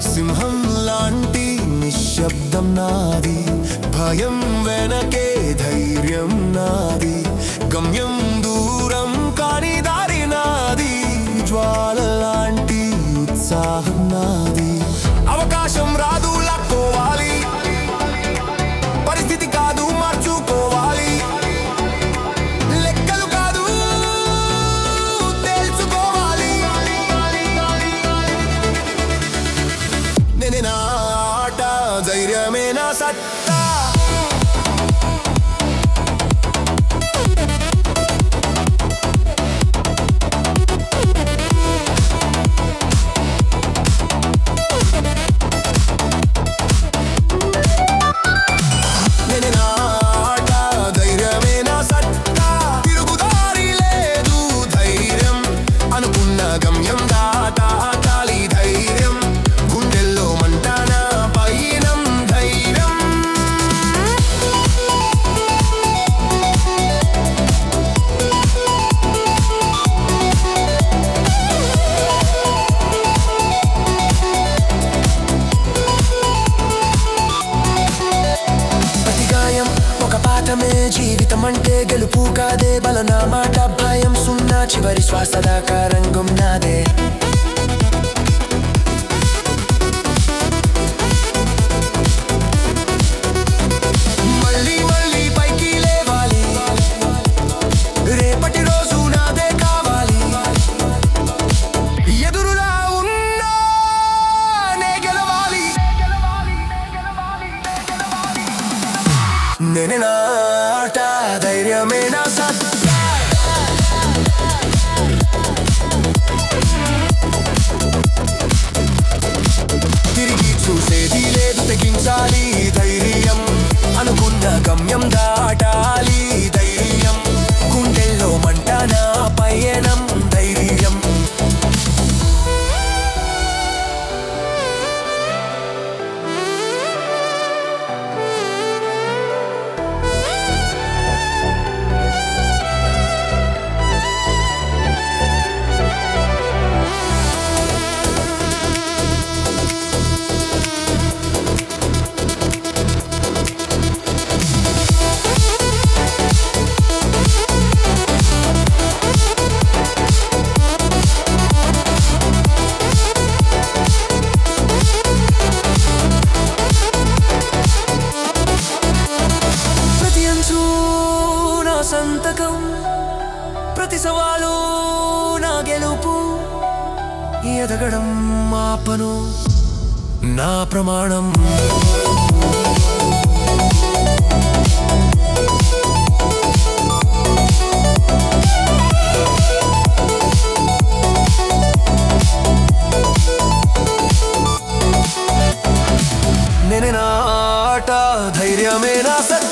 సింహం లాంటి నిశ్శబ్దం నాది భయం వెనకే ధైర్యం నాది గమ్యం దూరం కాని దారి నాది జ్వాల లాంటి ఉత్సాహం నాది అవకాశం రాదు లాక్కోవాలి పరిస్థితి కాదు మార్చుకోవాలి లెక్కలు కాదు తెలుసుకోవాలి నేనే నా ఆట ధైర్యమే నా సత్తా నేనే నా ఆట ధైర్యమే నా సత్తా తిరుగుదారి లేదు ధైర్యం అనుకున్న గమ్యం దాటాలి ధైర్యం గుండెల్లో మంటాన పైనం ధైర్యం ప్రతి గాయం ఒక పాఠమే జీవితం అంటే గెలుపు కాదే బలన మాట భయం సున్నా చివరి శ్వాస దాకా రంగం నాదే మళ్ళీ మళ్ళీ పైకి లేవాలి రేపటి రోజు నాదే కావాలి ఎదురులా ఉన్నా నే గెలవాలి నేనే నా ఆట ధైర్యమే నా సత్తా తిరిగి చూసేది లేదు తెగించాలి ధైర్యం అనుకున్న గమ్యం దాటాలి ధైర్యం గుండెల్లో మంట నా పయనం ధైర్యం ప్రతి అంచు నా సంతకం ప్రతి సవాలు నా గెలుపు ఎదగడం మాపను నా ప్రమాణం నేనే నా ఆట ధైర్యమే నా సత్తా